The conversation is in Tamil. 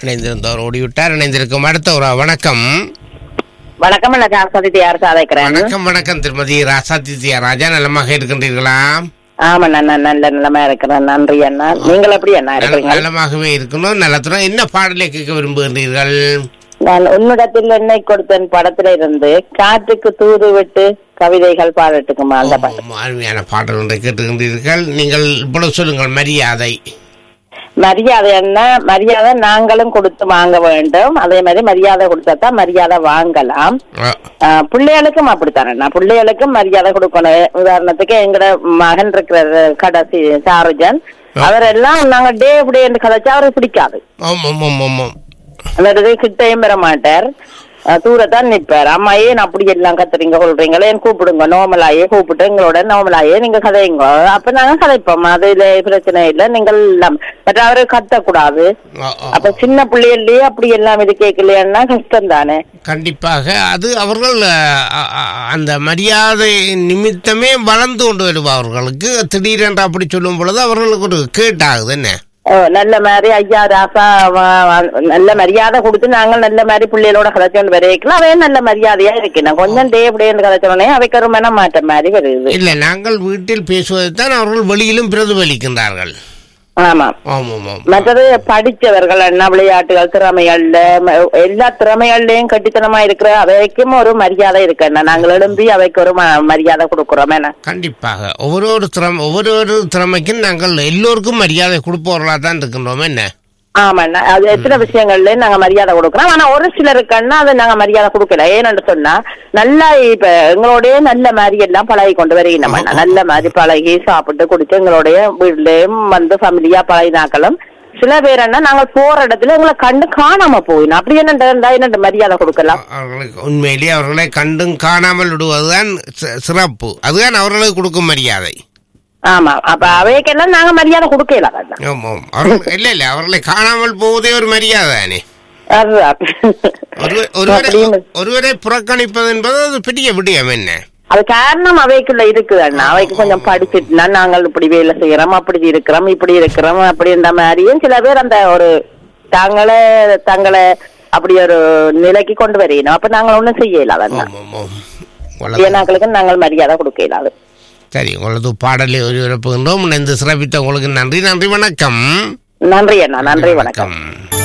இணைந்திருந்தவர் ஓடிவிட்டார் இணைந்திருக்கும் அடுத்த ஒரு வணக்கம் வணக்கம் நான் ஜாஸ்தி யார் சாதைக்கிறேன் வணக்கம் வணக்கம் திருமதி ராசாதித்யா ராஜா நலமாக இருக்கின்றீர்களா ஆமா நான் நான் நல்ல நிலைமை இருக்கிறேன் நன்றி அண்ணா நீங்கள் எப்படி அண்ணா நல- இருக்கிறீங்க நலமாகவே இருக்கணும் நலத்துடன் என்ன பாடலை கேட்க விரும்புகின்றீர்கள் நான் உன்னிடத்தில் என்னை கொடுத்தேன் படத்துல இருந்து காற்றுக்கு தூது விட்டு கவிதைகள் பாடட்டுக்குமா அந்த பாட்டு ஆமாம், அருமையான பாடல் ஒன்றை கேட்டுகின்றீர்கள் நீங்கள் இப்பொழுது சொல்லுங்கள் மரியாதை மரியாதை என்ன மரியாதை நாங்களும் கொடுத்து வாங்க வேண்டும் அதே மாதிரி மரியாதை கொடுத்தா தான் மரியாதை வாங்கலாம் ஆ, ஆஹ் பிள்ளைகளுக்கும் அப்படித்தானே பிள்ளைகளுக்கும் மரியாதை கொடுக்கணும் உதாரணத்துக்கு எங்கட மகன் இருக்கிற கடைசி சாருஜன் அவரெல்லாம் நாங்க டே இப்படி என்று கதைச்சா அவருக்கு பிடிக்காது ஆமாம் ஆமாம் ஆமாம் அந்த கிட்டையும் பெற மாட்டார் அஹ் தூரத்தான் நிற்பார் அம்மா ஏன் அப்படி எல்லாம் கத்துறீங்க சொல்றீங்களே ஏன் கூப்பிடுங்க நோமலாயே கூப்பிட்டு எங்களோட நோமலாயே நீங்க கதைங்க அப்ப நாங்க கதைப்போம் அதுல பிரச்சனை இல்லை நீங்கள் எல்லாம் பட் அவரு கத்தக்கூடாது ஆ, ஆ. அப்ப சின்ன பிள்ளைகள்லயே அப்படி எல்லாம் இது கேட்கலையான்னா கஷ்டம் தானே கண்டிப்பாக அது அவர்கள் அ, அ, அந்த மரியாதை நிமித்தமே வளர்ந்து கொண்டு வருபவர்களுக்கு திடீரென்று அப்படி சொல்லும் பொழுது அவர்களுக்கு ஒரு கேட்டாகுது என்ன ஓ, நல்ல மாதிரி ஐயா ராசா வ- வ- நல்ல மரியாதை கொடுத்து நாங்கள் நல்ல மாதிரி பிள்ளைகளோட கதைச்சோண்டு வரைக்கலாம் அவே நல்ல மரியாதையா இருக்கு நான் கொஞ்சம் டே இப்படின்னு கதைச்சோடனே அவைக்கு ஒரு மனம் மாற்றம் மாதிரி வருது இல்லை நாங்கள் வீட்டில் பேசுவதைத்தான் அவர்கள் வெளியிலும் பிரதிபலிக்கின்றார்கள் ஆமா ஆமாம் ஆமாம் மற்றது படிச்சவர்கள் என்ன விளையாட்டுகள் திறமைகள்ல ம- எல்லா திறமைகள்லயும் கட்டித்தனமா இருக்கிற அவைக்கும் ஒரு மரியாதை இருக்கு அண்ணா நாங்கள் எழும்பி அவைக்கு ஒரு ம- மரியாதை கொடுக்கிறோம் என்ன கண்டிப்பாக ஒவ்வொரு ஒரு திறமை ஒவ்வொரு ஒரு திறமைக்கும் நாங்கள் எல்லோருக்கும் மரியாதை கொடுப்பவர்களாக தான் இருக்கின்றோம் என்ன ஆமா அண்ணா அது எத்தனை விஷயங்கள்ல நாங்க மரியாதை கொடுக்கிறோம் ஆனா ஒரு சிலருக்கு அண்ணா அதை நாங்க மரியாதை கொடுக்கல ஏன்னு சொன்னா நல்லா இப்ப எங்களோடய நல்ல மாதிரி எல்லாம் பழகி கொண்டு வரீங்க நல்ல மாதிரி பழகி சாப்பிட்டு குடிச்சு எங்களுடைய வீட்லயும் வந்து ஃபேமிலியா பழகினாக்களும் சில பேர் என்ன நாங்க போற இடத்துல எங்களை கண்டு காணாம போயிடும் அப்படி என்ன என்ன மரியாதை கொடுக்கலாம் அவர்களுக்கு உண்மையிலேயே அவர்களை கண்டும் காணாமல் விடுவதுதான் சி- சிறப்பு அதுதான் அவர்களுக்கு கொடுக்கும் மரியாதை ஆமா அப்ப அவைக்கெல்லாம் நாங்க மரியாதை கொடுக்கல அதான் ஆமாம் அவர்கள் இல்லை இல்லை அவர்களை காணாமல் போவதே ஒரு மரியாதை தானே அதுதான். ஒருவர்- ஒருவரை அப்படின்னு. ஒருவரை புறக்கணிப்பது என்பது அது பெரிய விடயம் என்ன அது காரணம் அவைக்குள்ள இருக்குது அண்ணா அவைக்கு கொஞ்சம் படிச்சுட்டுனா நாங்கள் இப்படி வேலை செய்யறோம் அப்படி இருக்கிறோம் இப்படி இருக்கிறோம் அப்படின்ற மாதிரியும் சில பேர் அந்த ஒரு தாங்களே தங்களை அப்படி ஒரு நிலைக்கு கொண்டு வரையணும் அப்ப நாங்கள் ஒண்ணும் செய்யல அதான் ஆமாம் ஆமாம் உங்களது- ஏனாக்களுக்கு நாங்கள் மரியாதை கொடுக்கல அது சரி உங்களது பாடலை ஒளிபரப்புகின்றோம் இணைந்து சிறப்பித்த உங்களுக்கு நன்றி நன்றி வணக்கம் நன்றி அண்ணா நன்றி வணக்கம் வணக்கம்